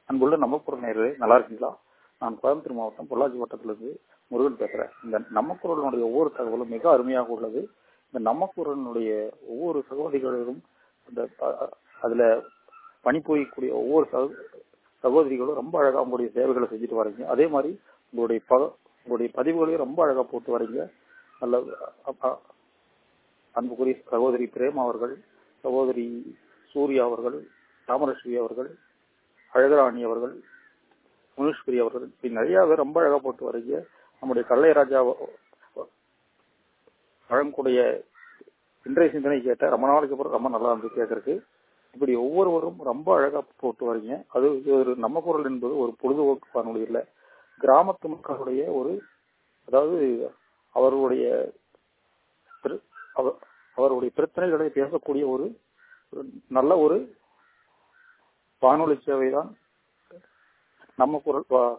அன்புள்ள நம்ம குரல் நேர்களே நல்லா இருக்கீங்களா நான் கோயம்புத்தூர் மாவட்டம் பொள்ளாச்சி வட்டத்திலிருந்து முருகன் பேசுறேன் இந்த நம்ம குரலினுடைய ஒவ்வொரு தகவலும் மிக அருமையாக உள்ளது இந்த நம்ம குரலினுடைய ஒவ்வொரு சகோதரிகளிலும் இந்த அ- அதுல பணிபுரியக்கூடிய ஒவ்வொரு சகோ- சகோதரிகளும் ரொம்ப அழகா உங்களுடைய சேவைகளை செஞ்சுட்டு வரீங்க அதே மாதிரி உங்களுடைய ப உங்களுடைய பதிவுகளையும் ரொம்ப அழகா போட்டு வரீங்க நல்ல அ- அ- அன்புக்குரிய சகோதரி பிரேமா அவர்கள் சகோதரி சூர்யா அவர்கள் தாமரஸ்ரீ அவர்கள் அழகராணி அவர்கள் முனுஷ்வரி அவர்கள் இப்படி நிறைய பேர் ரொம்ப அழகா போட்டு வரீங்க நம்முடைய கல்லைராஜா வழங்கக்கூடிய இன்றைய சிந்தனை கேட்ட ரொம்ப நாளைக்கு அப்புறம் ரொம்ப நல்லா இருந்து கேட்கறதுக்கு இப்படி ஒவ்வொருவரும் ரொம்ப அழகா போட்டு வரீங்க அது இது ஒரு நம்ம குரல் என்பது ஒரு பொழுதுபோக்கு வானொலி இல்ல கிராமத்து மக்களுடைய ஒரு அதாவது அவர்களுடைய பிர- அவ- அவருடைய பிரச்சனைகளை பேசக்கூடிய ஒரு ஒரு நல்ல ஒரு வானொலி சேவை தான் நம்ம குரல் வா-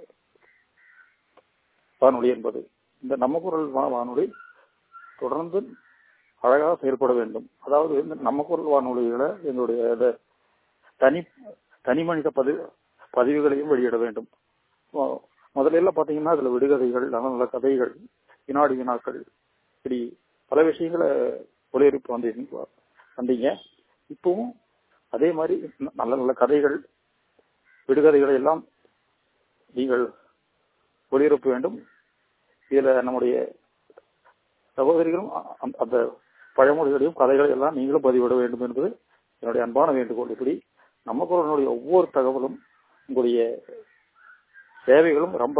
வானொலி என்பது இந்த நம்ம குரல் வா- வானொலி தொடர்ந்து அழகாக செயல்பட வேண்டும் அதாவது இந்த நம்ம குரல் வானொலிகளை எங்களுடைய இந்த தனி தனி மனித பதிவு பதிவுகளையும் வெளியிட வேண்டும் மொ- முதல்ல எல்லாம் பாத்தீங்கன்னா அதுல விடுகதைகள் நல்ல நல்ல கதைகள் வினாடி வினாக்கள் இப்படி பல விஷயங்களை ஒளிபரப்பு வந்து வந்தீங்க இப்பவும் அதே மாதிரி நல்ல நல்ல கதைகள் விடுகதைகளை எல்லாம் நீங்கள் ஒளிபரப்ப வேண்டும் இதுல நம்முடைய சகோதரிகளும் அந்த- அந்த பழமொழிகளையும் கதைகளை எல்லாம் நீங்களும் பதிவிட வேண்டும் என்பது என்னுடைய அன்பான வேண்டுகோள் இப்படி நம்ம குரலினுடைய ஒவ்வொரு தகவலும் உங்களுடைய சேவைகளும் ரொம்ப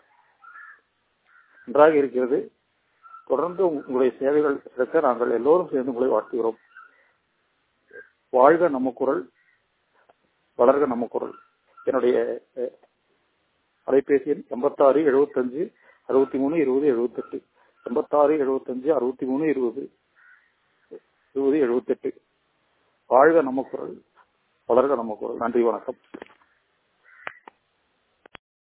நன்றாக இருக்கிறது தொடர்ந்து உங்களுடைய சேவைகள் இருக்க நாங்கள் எல்லோரும் சேர்ந்து உங்களை வாழ்த்துகிறோம் வாழ்க நம்ம குரல் வளர்க நம்ம குரல் என்னுடைய அஹ், அலைபேசி எண் எண்பத்தாறு எழுபத்தஞ்சு அறுபத்தி மூணு இருபது எழுபத்தெட்டு எண்பத்தாறு எழுபத்தஞ்சு அறுபத்தி மூணு இருபது இருபது எழுபத்தெட்டு வாழ்க நம்ம குரல் வளர்க நம்ம குரல் நன்றி வணக்கம்